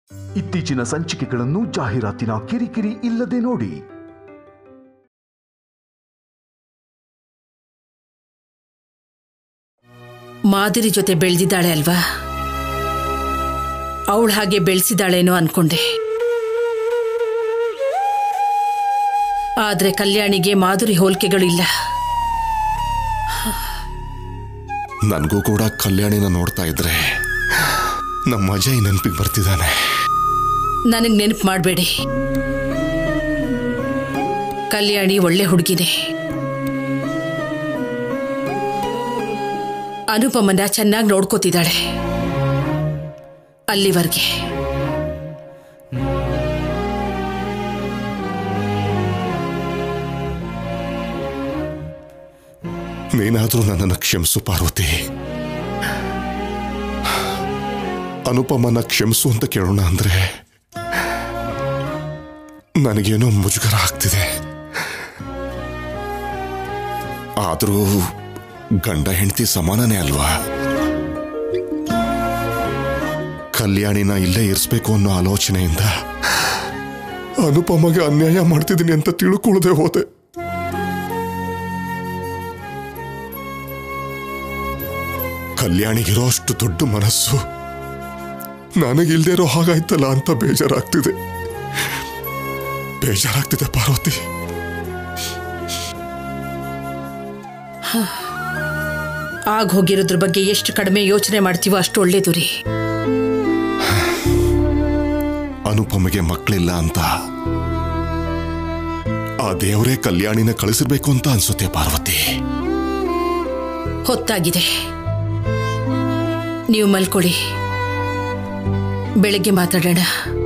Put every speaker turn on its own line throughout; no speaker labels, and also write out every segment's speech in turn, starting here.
ಇತ್ತೀಚಿನ ಸಂಚಿಕೆಗಳನ್ನು ಜಾಹೀರಾತಿನ ಕಿರಿಕಿರಿ ಇಲ್ಲದೆ ನೋಡಿ
ಮಾದರಿ ಜೊತೆ ಬೆಳೆದಿದ್ದಾಳೆ ಅಲ್ವಾ ಅವಳು ಹಾಗೆ ಬೆಳೆಸಿದಾಳೇನೋ ಅನ್ಕೊಂಡೆ ಆದ್ರೆ ಕಲ್ಯಾಣಿಗೆ ಮಾಧುರಿ ಹೋಲಿಕೆಗಳಿಲ್ಲ
ನನಗೂ ಕೂಡ ಕಲ್ಯಾಣಿನ ನೋಡ್ತಾ ಇದ್ರೆ ನಮ್ಮ ಅಜಯ್ ನೆನಪಿಗೆ ಬರ್ತಿದ್ದಾನೆ
ನನಗೆ ನೆನಪು ಮಾಡಬೇಡಿ ಕಲ್ಯಾಣಿ ಒಳ್ಳೆ ಹುಡುಗಿನೇ ಅನುಪಮನ ಚೆನ್ನಾಗಿ ನೋಡ್ಕೋತಿದ್ದಾಳೆ ಅಲ್ಲಿವರೆಗೆ
ನೀನಾದ್ರೂ ನನ್ನನ್ನು ಕ್ಷಮಿಸು ಪಾರ್ವತಿ ಅನುಪಮನ ಕ್ಷಮಿಸು ಅಂತ ಕೇಳೋಣ ಅಂದ್ರೆ ನನಗೇನೋ ಮುಜುಗರ ಆಗ್ತಿದೆ ಆದರೂ ಗಂಡ ಹೆಂಡತಿ ಸಮಾನನೇ ಅಲ್ವಾ ಕಲ್ಯಾಣಿನ ಇಲ್ಲೇ ಇರಿಸ್ಬೇಕು ಅನ್ನೋ ಆಲೋಚನೆಯಿಂದ ಅನುಪಮಗೆ ಅನ್ಯಾಯ ಮಾಡ್ತಿದ್ದೀನಿ ಅಂತ ತಿಳ್ಕೊಳ್ಳದೆ ಹೋದೆ ಕಲ್ಯಾಣಿಗಿರೋ ಅಷ್ಟು ದೊಡ್ಡ ಮನಸ್ಸು ನನಗಿಲ್ದೇ ಇರೋ ಹಾಗಾಯ್ತಲ್ಲ ಅಂತ ಬೇಜಾರಾಗ್ತಿದೆ ಬೇಜಾರಾಗ್ತಿದೆ ಪಾರ್ವತಿ
ಆಗ ಹೋಗಿರೋದ್ರ ಬಗ್ಗೆ ಎಷ್ಟು ಕಡಿಮೆ ಯೋಚನೆ ಮಾಡ್ತೀವೋ ಅಷ್ಟು ಒಳ್ಳೇದು ರೀ
ಅನುಪಮಗೆ ಮಕ್ಕಳಿಲ್ಲ ಅಂತ ಆ ದೇವರೇ ಕಲ್ಯಾಣಿನ ಕಳಿಸಿರ್ಬೇಕು ಅಂತ ಅನ್ಸುತ್ತೆ ಪಾರ್ವತಿ
ಹೊತ್ತಾಗಿದೆ ನೀವು ಮಲ್ಕೊಳ್ಳಿ ಬೆಳಗ್ಗೆ ಮಾತಾಡೋಣ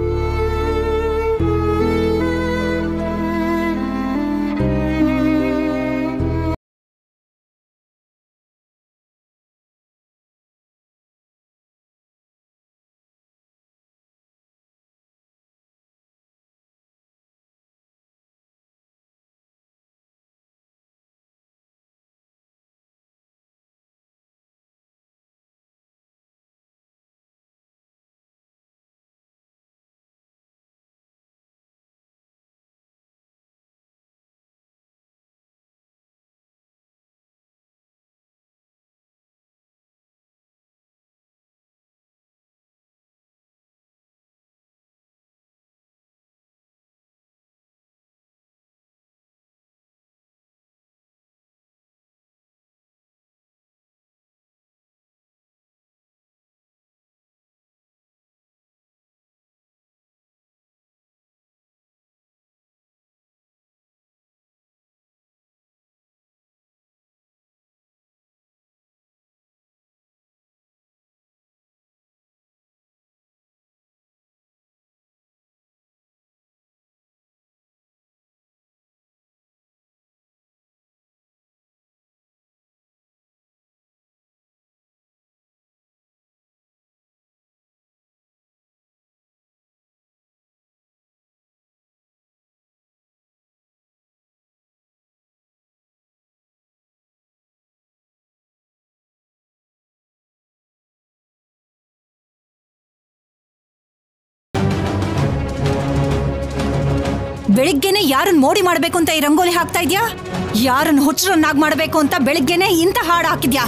ಬೆಳಿಗ್ಗೆನೆ ಯಾರನ್ನ ಮೋಡಿ ಮಾಡ್ಬೇಕು ಅಂತ ಈ ರಂಗೋಲಿ ಹಾಕ್ತಾ ಇದ್ಯಾ ಯಾರನ್ನ ಹುಚ್ಚರನ್ನಾಗ್ ಮಾಡ್ಬೇಕು ಅಂತ ಬೆಳಿಗ್ಗೆನೆ ಇಂಥ ಹಾಡು ಹಾಕಿದ್ಯಾ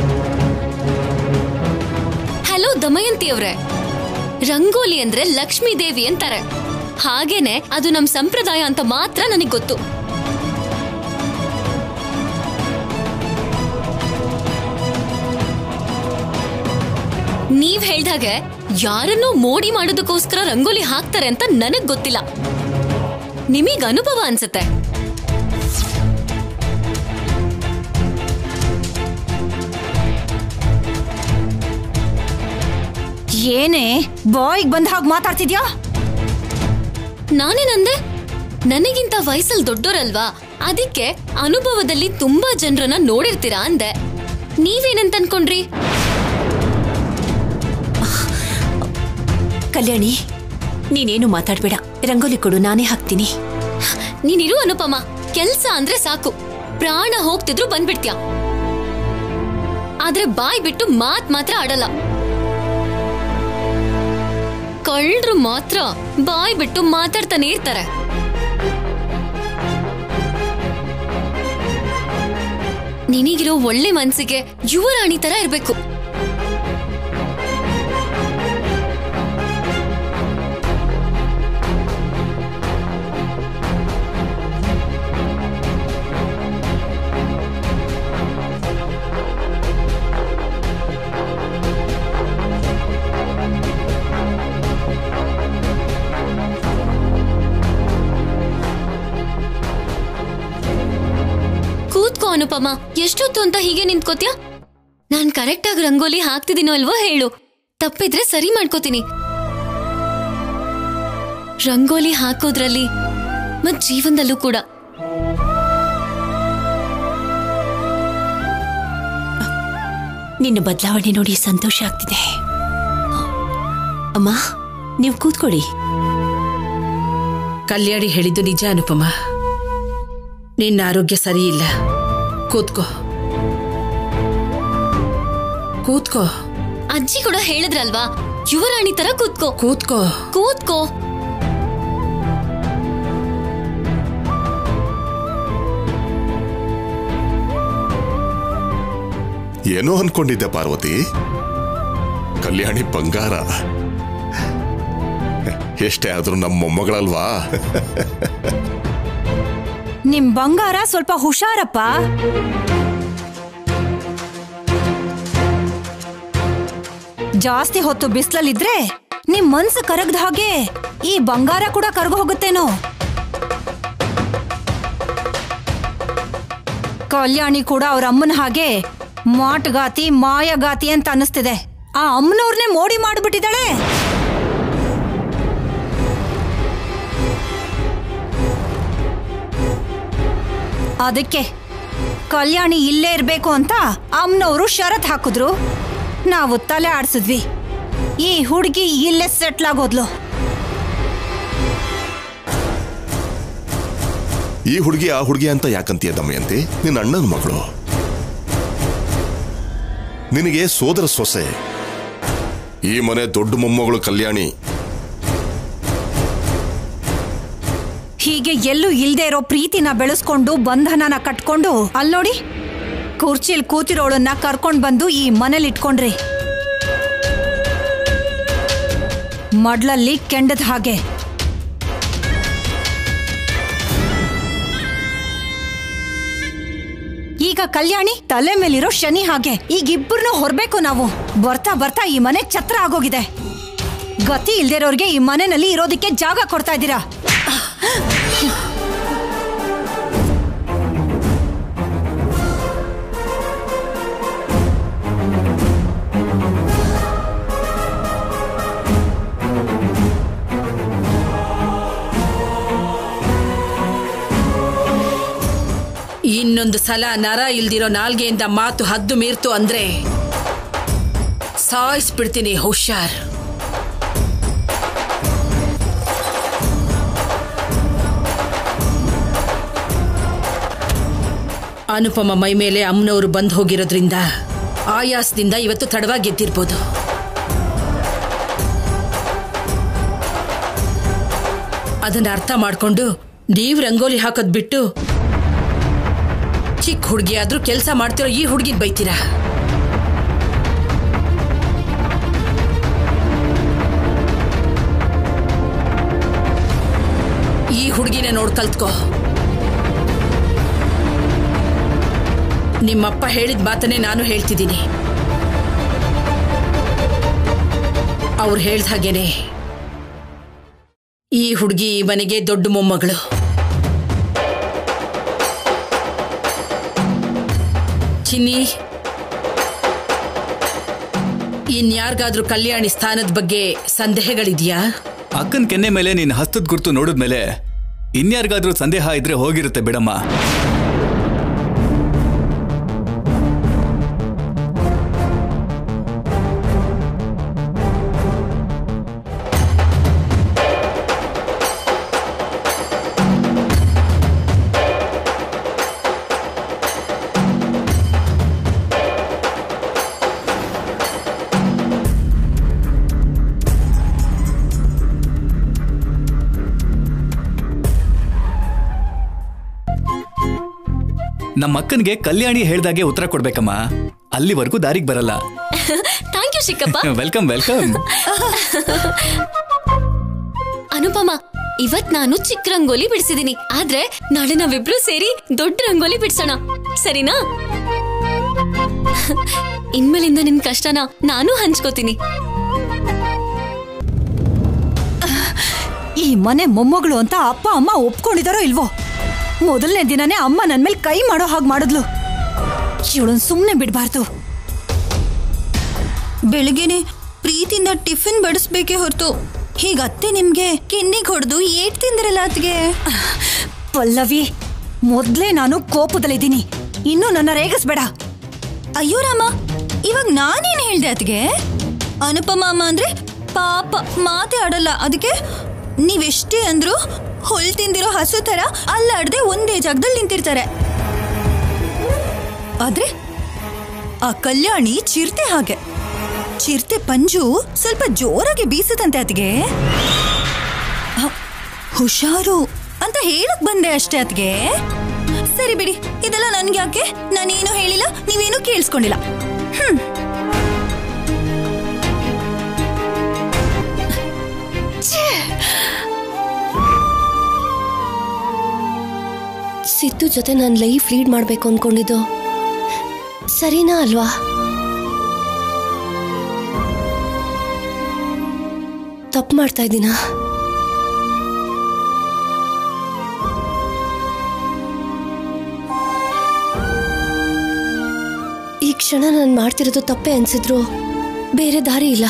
ಹಲೋ ದಮಯಂತಿ ಅವ್ರೆ ರಂಗೋಲಿ ಅಂದ್ರೆ ಲಕ್ಷ್ಮೀ ದೇವಿ ಅಂತಾರೆ ಹಾಗೇನೆ ಅದು ನಮ್ ಸಂಪ್ರದಾಯ ಅಂತ ಮಾತ್ರ ನನಗ್ ಗೊತ್ತು ನೀವ್ ಹೇಳ್ದಾಗೆ ಯಾರನ್ನೋ ಮೋಡಿ ಮಾಡೋದಕ್ಕೋಸ್ಕರ ರಂಗೋಲಿ ಹಾಕ್ತಾರೆ ಅಂತ ನನಗ್ ಗೊತ್ತಿಲ್ಲ ನಿಮಗ್ ಅನುಭವ ಅನ್ಸತ್ತೆ
ಏನೇ ಬಾಯ್ಗ್ ಬಂದ ಹಾಗೆ ಮಾತಾಡ್ತಿದ್ಯಾ
ನಾನೇನಂದೆ ನನಗಿಂತ ವಯಸ್ಸಲ್ಲಿ ದೊಡ್ಡೋರಲ್ವಾ ಅದಕ್ಕೆ ಅನುಭವದಲ್ಲಿ ತುಂಬಾ ಜನರನ್ನ ನೋಡಿರ್ತೀರಾ ಅಂದೆ ನೀವೇನಂತ ಅನ್ಕೊಂಡ್ರಿ
ಕಲ್ಯಾಣಿ ನೀನೇನು ಮಾತಾಡ್ಬೇಡ ರಂಗೋಲಿ ಕೊಡು ನಾನೇ ಹಾಕ್ತೀನಿ
ನೀನಿರು ಅನುಪಮ ಕೆಲ್ಸ ಅಂದ್ರೆ ಸಾಕು ಪ್ರಾಣ ಹೋಗ್ತಿದ್ರು ಬಂದ್ಬಿಡ್ತ್ಯಾ ಆದ್ರೆ ಬಾಯ್ ಬಿಟ್ಟು ಮಾತ್ ಮಾತ್ರ ಆಡಲ್ಲ ಕಳ್ಳರು ಮಾತ್ರ ಬಾಯ್ ಬಿಟ್ಟು ಮಾತಾಡ್ತಾನೆ ಇರ್ತಾರೆ ನಿನಗಿರೋ ಒಳ್ಳೆ ಮನ್ಸಿಗೆ ಯುವರಾಣಿ ತರ ಇರ್ಬೇಕು ಕೂತ್ಕೋ ಅನುಪಮ ಎಷ್ಟೊತ್ತು ಅಂತ ಹೀಗೆ ನಿಂತ್ಕೋತ್ಯಾ ನಾನ್ ಕರೆಕ್ಟ್ ಆಗಿ ರಂಗೋಲಿ ಹಾಕ್ತಿದ್ದೀನೋ ಅಲ್ವೋ ಹೇಳು ತಪ್ಪಿದ್ರೆ ಸರಿ ಮಾಡ್ಕೋತೀನಿ ರಂಗೋಲಿ ಹಾಕೋದ್ರಲ್ಲಿ ಮತ್ ಜೀವನದಲ್ಲೂ ಕೂಡ
ನಿನ್ನ ಬದಲಾವಣೆ ನೋಡಿ ಸಂತೋಷ ಆಗ್ತಿದೆ ಅಮ್ಮ ನೀವು ಕೂತ್ಕೊಳ್ಳಿ
ಕಲ್ಯಾಣಿ ಹೇಳಿದ್ದು ನಿಜ ಅನುಪಮ ನಿನ್ನ ಆರೋಗ್ಯ ಸರಿ ಇಲ್ಲ ಕೂತ್ಕೋ ಕೂತ್ಕೋ
ಅಜ್ಜಿ ಕೂಡ ಹೇಳಿದ್ರಲ್ವಾ ಯುವರಾಣಿ ತರ ಕೂತ್ಕೋ
ಕೂತ್ಕೋ
ಕೂತ್ಕೋ
ಏನೋ ಅನ್ಕೊಂಡಿದ್ದೆ ಪಾರ್ವತಿ ಕಲ್ಯಾಣಿ ಬಂಗಾರ ಎಷ್ಟೇ ಆದ್ರೂ ನಮ್ಮ ಮೊಮ್ಮಗಳಲ್ವಾ
ನಿಮ್ ಬಂಗಾರ ಸ್ವಲ್ಪ ಹುಷಾರಪ್ಪ ಜಾಸ್ತಿ ಹೊತ್ತು ಬಿಸ್ಲಲ್ಲಿದ್ರೆ ನಿಮ್ ಮನ್ಸು ಕರಗ್ದ ಹಾಗೆ ಈ ಬಂಗಾರ ಕೂಡ ಕರಗ ಹೋಗುತ್ತೇನೋ ಕಲ್ಯಾಣಿ ಕೂಡ ಅವ್ರ ಅಮ್ಮನ ಹಾಗೆ ಮಾಟಗಾತಿ ಮಾಯಗಾತಿ ಅಂತ ಅನ್ನಿಸ್ತಿದೆ ಆ ಅಮ್ಮನವ್ರನ್ನೇ ಮೋಡಿ ಮಾಡಿಬಿಟ್ಟಿದ್ದಾಳೆ ಅದಕ್ಕೆ ಕಲ್ಯಾಣಿ ಇಲ್ಲೇ ಇರ್ಬೇಕು ಅಂತ ಅಮ್ಮನವರು ಷರತ್ ಹಾಕಿದ್ರು ನಾವು ತಲೆ ಆಡ್ಸಿದ್ವಿ ಈ ಹುಡುಗಿ ಇಲ್ಲೇ ಸೆಟ್ಲ್ ಆಗೋದ್ಲು
ಈ ಹುಡುಗಿ ಆ ಹುಡುಗಿ ಅಂತ ಯಾಕಂತೀಯ ದಮಯಂತಿ ನಿನ್ನ ಅಣ್ಣನ ಮಗಳು ನಿನಗೆ ಸೋದರ ಸೊಸೆ ಈ ಮನೆ ದೊಡ್ಡ ಮೊಮ್ಮಗಳು ಕಲ್ಯಾಣಿ
ಹೀಗೆ ಎಲ್ಲೂ ಇಲ್ದೇ ಇರೋ ಪ್ರೀತಿನ ಬೆಳೆಸ್ಕೊಂಡು ಬಂಧನನ ಕಟ್ಕೊಂಡು ಅಲ್ನೋಡಿ ಕುರ್ಚಿಲ್ ಕೂತಿರೋಳನ್ನ ಕರ್ಕೊಂಡ್ ಬಂದು ಈ ಮನೇಲಿ ಇಟ್ಕೊಂಡ್ರಿ ಮಡ್ಲಲ್ಲಿ ಕೆಂಡದ ಹಾಗೆ ಈಗ ಕಲ್ಯಾಣಿ ತಲೆ ಮೇಲಿರೋ ಶನಿ ಹಾಗೆ ಈಗ ಇಬ್ಬರನ್ನೂ ಹೊರಬೇಕು ನಾವು ಬರ್ತಾ ಬರ್ತಾ ಈ ಮನೆ ಛತ್ರ ಆಗೋಗಿದೆ ಗತಿ ಇಲ್ದಿರೋರ್ಗೆ ಈ ಮನೆಯಲ್ಲಿ ಇರೋದಕ್ಕೆ ಜಾಗ ಕೊಡ್ತಾ ಇದ್ದೀರಾ
ಇನ್ನೊಂದು ಸಲ ನರ ಇಲ್ದಿರೋ ನಾಲ್ಗೆಯಿಂದ ಮಾತು ಹದ್ದು ಮೀರ್ತು ಅಂದ್ರೆ ಸಾಯಿಸ್ಬಿಡ್ತೀನಿ ಹುಷಾರ್ ಅನುಪಮ ಮೈ ಮೇಲೆ ಅಮ್ಮನವರು ಬಂದು ಹೋಗಿರೋದ್ರಿಂದ ಆಯಾಸದಿಂದ ಇವತ್ತು ತಡವಾಗಿ ಗೆದ್ದಿರ್ಬೋದು ಅದನ್ನ ಅರ್ಥ ಮಾಡ್ಕೊಂಡು ನೀವ್ ರಂಗೋಲಿ ಹಾಕೋದ್ ಬಿಟ್ಟು ಚಿಕ್ಕ ಹುಡುಗಿ ಆದ್ರೂ ಕೆಲಸ ಮಾಡ್ತಿರೋ ಈ ಹುಡುಗಿನ ಬೈತೀರಾ ಈ ಹುಡುಗಿನ ನೋಡ್ ಕಲ್ತ್ಕೋ ನಿಮ್ಮಪ್ಪ ಹೇಳಿದ ಮಾತನ್ನೇ ನಾನು ಹೇಳ್ತಿದ್ದೀನಿ ಅವ್ರು ಹೇಳ್ದ ಹಾಗೇನೆ ಈ ಹುಡುಗಿ ಈ ಮನೆಗೆ ದೊಡ್ಡ ಮೊಮ್ಮಗಳು ಚಿನ್ನಿ ಇನ್ಯಾರಿಗಾದ್ರೂ ಕಲ್ಯಾಣಿ ಸ್ಥಾನದ ಬಗ್ಗೆ ಸಂದೇಹಗಳಿದೆಯಾ
ಅಕ್ಕನ ಕೆನ್ನೆ ಮೇಲೆ ನಿನ್ನ ಹಸ್ತದ ಗುರ್ತು ನೋಡಿದ್ಮೇಲೆ ಇನ್ಯಾರಿಗಾದ್ರೂ ಸಂದೇಹ ಇದ್ರೆ ಹೋಗಿರುತ್ತೆ ಬಿಡಮ್ಮ ನಮ್ಮ ಅಕ್ಕನ್ಗೆ ಕಲ್ಯಾಣಿ ಹೇಳ್ದಾಗೆ ಉತ್ತರ ಕೊಡ್ಬೇಕಮ್ಮ ಅಲ್ಲಿವರೆಗೂ ದಾರಿಗೆ ಬರಲ್ಲ
ಥ್ಯಾಂಕ್ ಯು ಚಿಕ್ಕಪ್ಪ
ವೆಲ್ಕಮ್ ವೆಲ್ಕಮ್
ಅನುಪಮ ಇವತ್ ನಾನು ಚಿಕ್ಕ ರಂಗೋಲಿ ಬಿಡಿಸಿದೀನಿ ಆದ್ರೆ ನಾಳೆ ನಾವಿಬ್ರು ಸೇರಿ ದೊಡ್ಡ ರಂಗೋಲಿ ಬಿಡ್ಸೋಣ ಸರಿನಾ ಇನ್ಮೇಲಿಂದ ನಿನ್ ಕಷ್ಟನ ನಾನು ಹಂಚ್ಕೋತೀನಿ
ಈ ಮನೆ ಮೊಮ್ಮಗಳು ಅಂತ ಅಪ್ಪ ಅಮ್ಮ ಒಪ್ಕೊಂಡಿದಾರೋ ಇಲ್ವೋ ಮೊದಲನೇ ದಿನನೇ ಅಮ್ಮ ನನ್ ಮೇಲೆ ಕೈ ಮಾಡೋ ಹಾಗೆ ಮಾಡಿದ್ಲು ಇವಳನ್ ಸುಮ್ಮನೆ ಬಿಡಬಾರ್ದು
ಬೆಳಿಗ್ಗೆನೆ ಪ್ರೀತಿಯಿಂದ ಟಿಫಿನ್ ಬಡಿಸ್ಬೇಕೇ ಹೊರತು ಹೀಗ ಅತ್ತೆ ನಿಮ್ಗೆ ಕೆನ್ನಿಗೆ ಹೊಡೆದು ಏಟ್ ತಿಂದ್ರಲ್ಲ ಅತ್ಗೆ
ಪಲ್ಲವಿ ಮೊದ್ಲೇ ನಾನು ಕೋಪದಲ್ಲಿದ್ದೀನಿ ಇನ್ನೂ ನನ್ನ ರೇಗಿಸ್ಬೇಡ
ಅಯ್ಯೋ ರಾಮ ಇವಾಗ ನಾನೇನ್ ಹೇಳ್ದೆ ಅತ್ಗೆ ಅನುಪಮ ಅಮ್ಮ ಅಂದ್ರೆ ಪಾಪ ಮಾತೇ ಆಡಲ್ಲ ಅದಕ್ಕೆ ನೀವೆಷ್ಟೇ ಅಂದ್ರು ಹೊಲ್ ತಿಂದಿರೋ ಹಸು ತರ ಅಲ್ಲಾಡ್ದೆ ಒಂದೇ ಜಾಗದಲ್ಲಿ ನಿಂತಿರ್ತಾರೆ ಆದ್ರೆ ಆ ಕಲ್ಯಾಣಿ ಚಿರತೆ ಹಾಗೆ ಚಿರತೆ ಪಂಜು ಸ್ವಲ್ಪ ಜೋರಾಗಿ ಬೀಸದಂತೆ ಅತ್ಗೆ ಹ, ಹುಷಾರು ಅಂತ ಹೇಳಕ್ ಬಂದೆ ಅಷ್ಟೇ ಅತ್ಗೆ ಸರಿ ಬಿಡಿ ಇದೆಲ್ಲ ನನ್ಗೆ ಯಾಕೆ ನಾನೇನು ಹೇಳಿಲ್ಲ ನೀವೇನು ಕೇಳಿಸ್ಕೊಂಡಿಲ್ಲ ಹ್ಮ್
ಸಿದ್ದು ಜೊತೆ ನಾನು ಲೈಫ್ ಲೀಡ್ ಮಾಡಬೇಕು ಅನ್ಕೊಂಡಿದ್ದು ಸರಿನಾ ಅಲ್ವಾ ತಪ್ಪು ಮಾಡ್ತಾ ಇದ್ದೀನಾ ಈ ಕ್ಷಣ ನಾನು ಮಾಡ್ತಿರೋದು ತಪ್ಪೇ ಅನ್ಸಿದ್ರು ಬೇರೆ ದಾರಿ ಇಲ್ಲ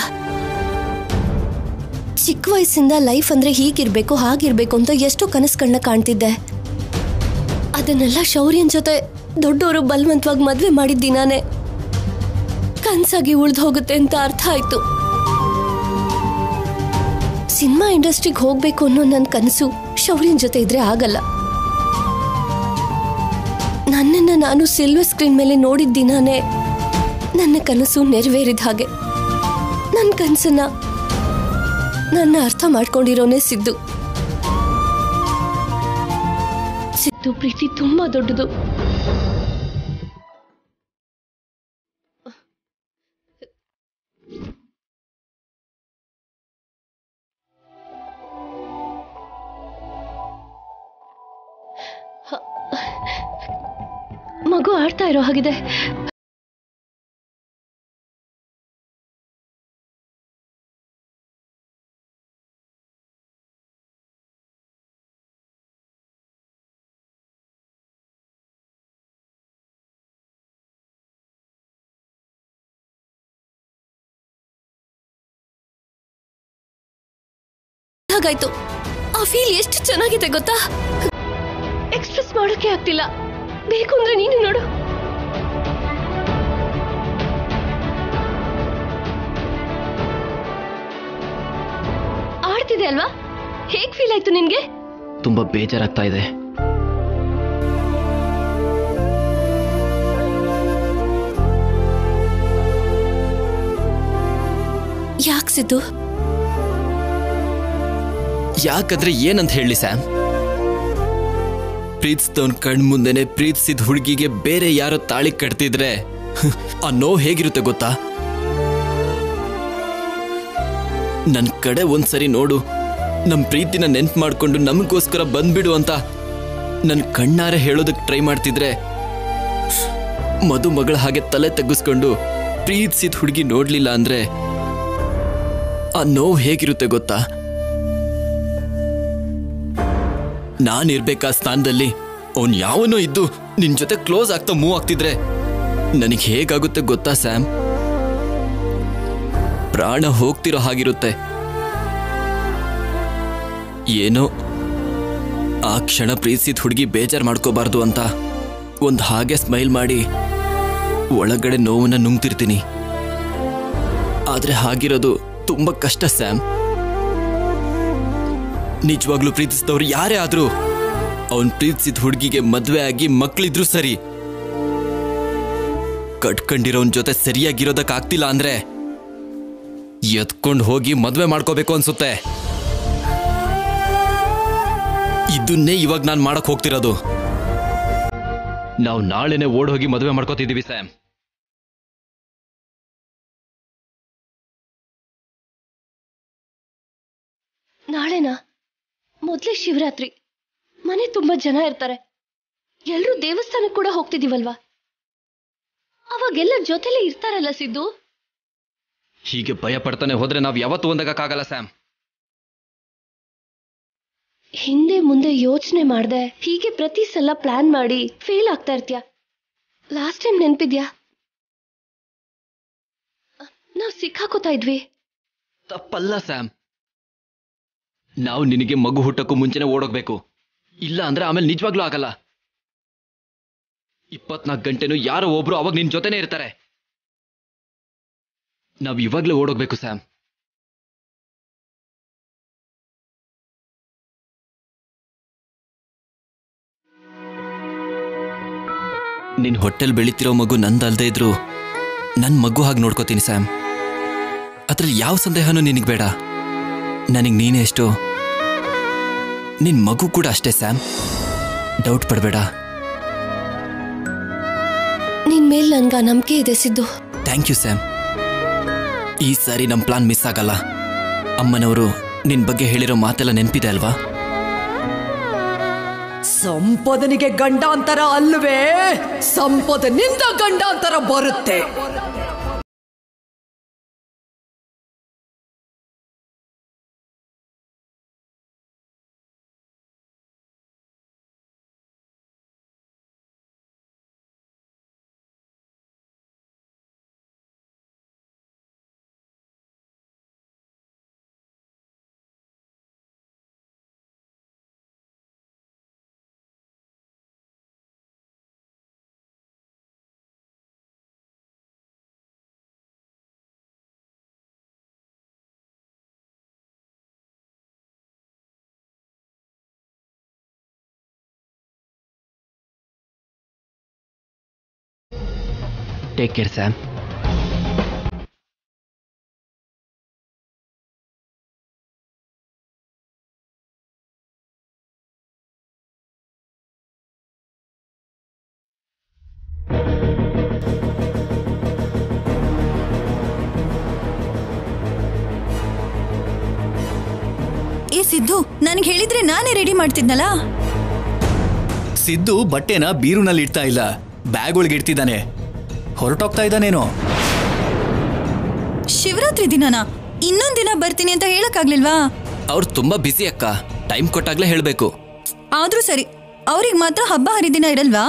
ಚಿಕ್ಕ ವಯಸ್ಸಿಂದ ಲೈಫ್ ಅಂದ್ರೆ ಹೀಗಿರ್ಬೇಕು ಹಾಗಿರ್ಬೇಕು ಅಂತ ಎಷ್ಟೋ ಕನಸುಗಳನ್ನ ಕಾಣ್ತಿದ್ದೆ ಅದನ್ನೆಲ್ಲ ಶೌರ್ಯನ್ ಜೊತೆ ದೊಡ್ಡವರು ಬಲವಂತವಾಗಿ ಮದ್ವೆ ಮಾಡಿದ ದಿನಾನೇ ಕನ್ಸಾಗಿ ಉಳ್ದು ಹೋಗುತ್ತೆ ಅಂತ ಅರ್ಥ ಆಯ್ತು ಸಿನಿಮಾ ಇಂಡಸ್ಟ್ರಿಗೆ ಹೋಗ್ಬೇಕು ಅನ್ನೋ ನನ್ನ ಕನಸು ಶೌರ್ಯನ್ ಜೊತೆ ಇದ್ರೆ ಆಗಲ್ಲ ನನ್ನನ್ನ ನಾನು ಸಿಲ್ವರ್ ಸ್ಕ್ರೀನ್ ಮೇಲೆ ನೋಡಿದ ದಿನಾನೇ ನನ್ನ ಕನಸು ನೆರವೇರಿದ ಹಾಗೆ ನನ್ನ ಕನಸನ್ನ ನನ್ನ ಅರ್ಥ ಮಾಡ್ಕೊಂಡಿರೋನೇ ಸಿದ್ದು ಸಿದ್ದು ಪ್ರೀತಿ ತುಂಬಾ ದೊಡ್ಡದು ಹ- ಮಗು ಆಡ್ತಾ ಇರೋ ಹಾಗಿದೆ ಹಾಗಾಯ್ತು ಆ ಫೀಲ್ ಎಷ್ಟು ಚೆನ್ನಾಗಿದೆ ಗೊತ್ತಾ ಎಕ್ಸ್ಪ್ರೆಸ್ ಮಾಡೋಕೆ ಆಗ್ತಿಲ್ಲ ಬೇಕು ಅಂದ್ರೆ ನೀನು ನೋಡು ಆಡ್ತಿದೆ ಅಲ್ವಾ ಹೇಗ್ ಫೀಲ್ ಆಯ್ತು ನಿನ್ಗೆ
ತುಂಬಾ ಬೇಜಾರಾಗ್ತಾ ಇದೆ
ಯಾಕೆ ಸಿದ್ದು
ಯಾಕಂದ್ರೆ ಏನಂತ ಹೇಳಿ ಸ್ಯಾಮ್ ಪ್ರೀತಿಸಿದವನ್ ಕಣ್ ಮುಂದೆನೆ ಪ್ರೀತಿಸಿದ ಹುಡುಗಿಗೆ ಬೇರೆ ಯಾರೋ ತಾಳಿ ಕಟ್ತಿದ್ರೆ ಆ ನೋವು ಹೇಗಿರುತ್ತೆ ಗೊತ್ತಾ ನನ್ ಕಡೆ ಒಂದ್ಸರಿ ನೋಡು ನಮ್ ಪ್ರೀತಿನ ನೆನ್ಪು ಮಾಡ್ಕೊಂಡು ನಮಗೋಸ್ಕರ ಬಂದ್ಬಿಡು ಅಂತ ನನ್ ಕಣ್ಣಾರೆ ಹೇಳೋದಕ್ಕೆ ಟ್ರೈ ಮಾಡ್ತಿದ್ರೆ ಮದುಮಗಳ ಹಾಗೆ ತಲೆ ತೆಗ್ಗಿಸ್ಕೊಂಡು ಪ್ರೀತಿಸಿದ ಹುಡುಗಿ ನೋಡ್ಲಿಲ್ಲ ಅಂದ್ರೆ ಆ ನೋವು ಹೇಗಿರುತ್ತೆ ಗೊತ್ತಾ ನಾನಿರ್ಬೇಕಾ ಸ್ಥಾನದಲ್ಲಿ ಅವನ್ ಯಾವನೋ ಇದ್ದು ನಿನ್ ಜೊತೆ ಕ್ಲೋಸ್ ಆಗ್ತಾ ಮೂವ್ ಆಗ್ತಿದ್ರೆ ನನಗೆ ಹೇಗಾಗುತ್ತೆ ಗೊತ್ತಾ ಸ್ಯಾಮ್ ಪ್ರಾಣ ಹೋಗ್ತಿರೋ ಹಾಗಿರುತ್ತೆ ಏನೋ ಆ ಕ್ಷಣ ಪ್ರೀತಿಸಿದ ಹುಡುಗಿ ಬೇಜಾರ್ ಮಾಡ್ಕೋಬಾರ್ದು ಅಂತ ಒಂದ್ ಹಾಗೆ ಸ್ಮೈಲ್ ಮಾಡಿ ಒಳಗಡೆ ನೋವನ್ನ ನುಂಗ್ತಿರ್ತೀನಿ ಆದ್ರೆ ಹಾಗಿರೋದು ತುಂಬಾ ಕಷ್ಟ ಸ್ಯಾಮ್ ನಿಜವಾಗ್ಲೂ ಪ್ರೀತಿಸಿದವ್ರು ಯಾರೇ ಆದ್ರೂ ಅವನ್ ಪ್ರೀತಿಸಿದ ಹುಡುಗಿಗೆ ಮದ್ವೆ ಆಗಿ ಮಕ್ಳಿದ್ರು ಸರಿ ಕಟ್ಕೊಂಡಿರೋನ್ ಜೊತೆ ಸರಿಯಾಗಿರೋದಕ್ ಆಗ್ತಿಲ್ಲ ಅಂದ್ರೆ ಎತ್ಕೊಂಡು ಹೋಗಿ ಮದ್ವೆ ಮಾಡ್ಕೋಬೇಕು ಅನ್ಸುತ್ತೆ ಇದನ್ನೇ ಇವಾಗ ನಾನು ಮಾಡಕ್ ಹೋಗ್ತಿರೋದು ನಾವು ನಾಳೆನೆ ಓಡ್ ಹೋಗಿ ಮದುವೆ ಮಾಡ್ಕೋತಿದ್ದೀವಿ ಸ್ಯಾಮ್
ನಾಳೆನಾ ಮೊದ್ಲೇ ಶಿವರಾತ್ರಿ ಮನೆ ತುಂಬಾ ಜನ ಇರ್ತಾರೆ ಎಲ್ರೂ ದೇವಸ್ಥಾನಕ್ಕೆ ಕೂಡ ಹೋಗ್ತಿದೀವಲ್ವಾ ಅವಾಗೆಲ್ಲ ಜೊತೆಲೇ ಇರ್ತಾರಲ್ಲ ಸಿದ್ದು
ಹೀಗೆ ಭಯ ಪಡ್ತಾನೆ ಹೋದ್ರೆ ನಾವು ಯಾವತ್ತೂ ಒಂದಾಗಕ್ಕಾಗಲ್ಲ ಸ್ಯಾಮ್
ಹಿಂದೆ ಮುಂದೆ ಯೋಚನೆ ಮಾಡ್ದೆ ಹೀಗೆ ಪ್ರತಿ ಸಲ ಪ್ಲಾನ್ ಮಾಡಿ ಫೇಲ್ ಆಗ್ತಾ ಇರ್ತೀಯ ಲಾಸ್ಟ್ ಟೈಮ್ ನೆನ್ಪಿದ್ಯಾ ನಾವ್ ಸಿಕ್ಕಾಕೋತಾ ಇದ್ವಿ
ತಪ್ಪಲ್ಲ ಸ್ಯಾಮ್ ನಾವು ನಿನಗೆ ಮಗು ಹುಟ್ಟಕ್ಕೂ ಮುಂಚೆನೆ ಓಡೋಗ್ಬೇಕು ಇಲ್ಲ ಅಂದ್ರೆ ಆಮೇಲೆ ನಿಜವಾಗ್ಲೂ ಆಗಲ್ಲ ಇಪ್ಪತ್ನಾಲ್ಕು ಗಂಟೆನೂ ಯಾರೋ ಒಬ್ರು ಅವಾಗ ನಿನ್ ಜೊತೆನೇ ಇರ್ತಾರೆ ನಾವ್ ಇವಾಗ್ಲೇ ಓಡೋಗ್ಬೇಕು ಸ್ಯಾಮ್ ನಿನ್ ಹೊಟ್ಟೆಲ್ ಬೆಳಿತಿರೋ ಮಗು ನಂದಲ್ದೇ ಇದ್ರು ನನ್ ಮಗು ಹಾಗೆ ನೋಡ್ಕೋತೀನಿ ಸ್ಯಾಮ್ ಅದ್ರಲ್ಲಿ ಯಾವ ಸಂದೇಹನೂ ನಿನಗೆ ಬೇಡ ನನಗೆ ನೀನೇ ಎಷ್ಟು ನಿನ್ ಮಗು ಕೂಡ ಅಷ್ಟೇ ಸ್ಯಾಮ್ ಡೌಟ್ ಪಡಬೇಡ
ನಿನ್ ಮೇಲ್ ನನ್ಗ ನಂಬಿಕೆ ಇದೆ ಸಿದ್ದು
ಥ್ಯಾಂಕ್ ಯು ಸ್ಯಾಮ್ ಈ ಸಾರಿ ನಮ್ಮ ಪ್ಲಾನ್ ಮಿಸ್ ಆಗಲ್ಲ ಅಮ್ಮನವರು ನಿನ್ ಬಗ್ಗೆ ಹೇಳಿರೋ ಮಾತೆಲ್ಲ ನೆನಪಿದೆ ಅಲ್ವಾ
ಸಂಪದನಿಗೆ ಗಂಡಾಂತರ ಅಲ್ವೇ ಸಂಪದನಿಂದ ಗಂಡಾಂತರ ಬರುತ್ತೆ
ಟೇಕ್ ಕೇರ್ ಸ್ಯಾಮ್
ಏ ಸಿದ್ದು ನನಗೆ ಹೇಳಿದ್ರೆ ನಾನೇ ರೆಡಿ ಮಾಡ್ತಿದ್ನಲ್ಲ
ಸಿದ್ದು ಬಟ್ಟೆನ ಬೀರುನಲ್ಲಿ ಇಡ್ತಾ ಇಲ್ಲ ಬ್ಯಾಗ್ ಒಳಗೆ ಇಡ್ತಿದ್ದಾನೆ ಹೊರಟೋಗ್ತಾ ಇದ್ದಾನೇನೋ
ಶಿವರಾತ್ರಿ ದಿನನಾ ಇನ್ನೊಂದ್ ದಿನ ಬರ್ತೀನಿ ಅಂತ ಹೇಳಕ್ಕಾಗ್ಲಿಲ್ವಾ
ಅವ್ರು ತುಂಬಾ ಬ್ಯುಸಿ ಅಕ್ಕ ಟೈಮ್ ಕೊಟ್ಟಾಗ್ಲೇ ಹೇಳ್ಬೇಕು
ಆದ್ರೂ ಸರಿ ಅವ್ರಿಗೆ ಮಾತ್ರ ಹಬ್ಬ ಹರಿದಿನ ಇರಲ್ವಾ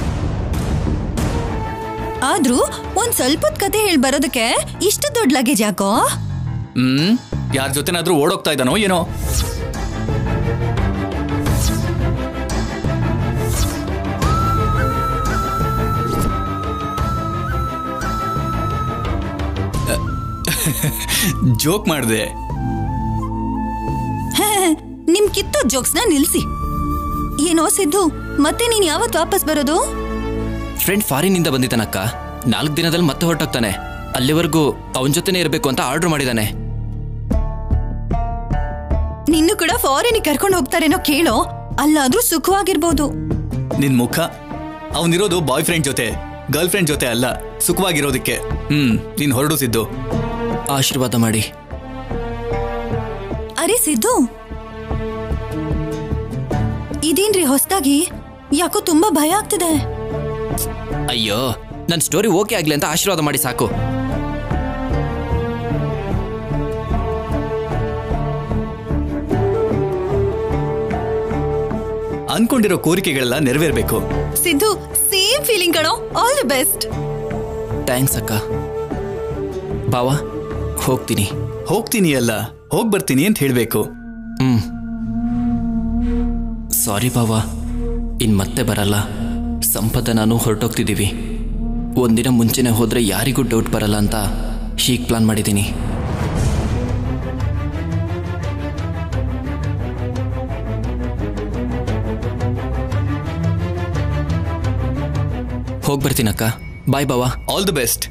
ಆದ್ರೂ ಒಂದ್ ಸ್ವಲ್ಪದ್ ಕತೆ ಹೇಳಿ ಬರೋದಕ್ಕೆ ಇಷ್ಟು ದೊಡ್ಡ ಲಗೇಜ್ ಯಾಕೋ
ಹ್ಮ್ ಯಾರ ಜೊತೆನಾದ್ರೂ ಓಡೋಗ್ತಾ ಇದ್ದಾನೋ ಏನೋ ಜೋಕ್ ಮಾಡಿದೆ
ನಿಮ್ ಕಿತ್ತೋ ಜೋಕ್ಸ್ನ ನಿಲ್ಸಿ ಏನೋ ಸಿದ್ದು ಮತ್ತೆ ನೀನ್ ಯಾವತ್ ವಾಪಸ್ ಬರೋದು
ಫ್ರೆಂಡ್ ಫಾರಿನಿಂದ ಬಂದಿದ್ದಾನಕ್ಕ ನಾಲ್ಕು ದಿನದಲ್ಲಿ ಮತ್ತೆ ಹೊರಟೋಗ್ತಾನೆ ಅಲ್ಲಿವರೆಗೂ ಅವನ ಜೊತೆನೇ ಇರಬೇಕು ಅಂತ ಆರ್ಡರ್ ಮಾಡಿದ್ದಾನೆ
ನಿನ್ನು ಕೂಡ ಫಾರಿನಿಗೆ ಕರ್ಕೊಂಡು ಹೋಗ್ತಾರೇನೋ ಕೇಳೋ ಅಲ್ಲಾದ್ರೂ ಸುಖವಾಗಿರ್ಬೋದು
ನಿನ್ ಮುಖ ಅವನಿರೋದು ಬಾಯ್ ಫ್ರೆಂಡ್ ಜೊತೆ ಗರ್ಲ್ ಫ್ರೆಂಡ್ ಜೊತೆ ಅಲ್ಲ ಸುಖವಾಗಿರೋದಕ್ಕೆ ಹ್ಮ್ ನೀನ್ ಹೊರಡು ಸಿದ್ದು
ಆಶೀರ್ವಾದ ಮಾಡಿ
ಅರೆ ಸಿದ್ದು ಇದೇನ್ರಿ ಹೊಸ್ದಾಗಿ ಯಾಕೋ ತುಂಬಾ ಭಯ ಆಗ್ತಿದೆ
ಅಯ್ಯೋ ನನ್ನ ಸ್ಟೋರಿ ಓಕೆ ಆಗ್ಲಿ ಅಂತ ಆಶೀರ್ವಾದ ಮಾಡಿ ಸಾಕು
ಅನ್ಕೊಂಡಿರೋ ಕೋರಿಕೆಗಳೆಲ್ಲ ನೆರವೇರ್ಬೇಕು
ಸಿದ್ದು ಸೇಮ್ ಫೀಲಿಂಗ್ ಕಣೋ ಆಲ್ ದಿ ಬೆಸ್ಟ್
ಥ್ಯಾಂಕ್ಸ್ ಅಕ್ಕ ಬಾವ ಹೋಗ್ತೀನಿ
ಹೋಗ್ತೀನಿ ಅಲ್ಲ ಹೋಗ್ ಬರ್ತೀನಿ ಅಂತ ಹೇಳ್ಬೇಕು
ಹ್ಮ್ ಸಾರಿ ಬಾವ ಇನ್ ಮತ್ತೆ ಬರಲ್ಲ ಸಂಪದ ನಾನು ಹೊರಟೋಗ್ತಿದ್ದೀವಿ ಒಂದಿನ ಮುಂಚೆನೆ ಹೋದ್ರೆ ಯಾರಿಗೂ ಡೌಟ್ ಬರಲ್ಲ ಅಂತ ಹೀಗೆ ಪ್ಲಾನ್ ಮಾಡಿದ್ದೀನಿ ಹೋಗಿ ಬರ್ತೀನಕ್ಕ ಬಾಯ್ ಬಾವಾ
ಆಲ್ ದಿ ಬೆಸ್ಟ್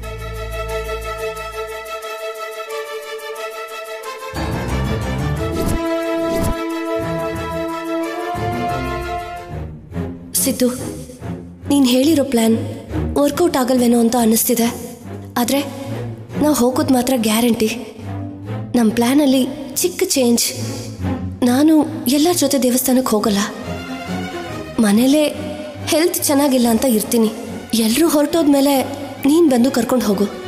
ಸಿದ್ದು ನೀನು ಹೇಳಿರೋ ಪ್ಲ್ಯಾನ್ ವರ್ಕೌಟ್ ಆಗಲ್ವೇನೋ ಅಂತ ಅನ್ನಿಸ್ತಿದೆ ಆದರೆ ನಾವು ಹೋಗೋದು ಮಾತ್ರ ಗ್ಯಾರಂಟಿ ನಮ್ಮ ಪ್ಲ್ಯಾನಲ್ಲಿ ಚಿಕ್ಕ ಚೇಂಜ್ ನಾನು ಎಲ್ಲರ ಜೊತೆ ದೇವಸ್ಥಾನಕ್ಕೆ ಹೋಗಲ್ಲ ಮನೇಲೇ ಹೆಲ್ತ್ ಚೆನ್ನಾಗಿಲ್ಲ ಅಂತ ಇರ್ತೀನಿ ಎಲ್ಲರೂ ಹೊರಟೋದ್ಮೇಲೆ ನೀನು ಬಂದು ಕರ್ಕೊಂಡು ಹೋಗು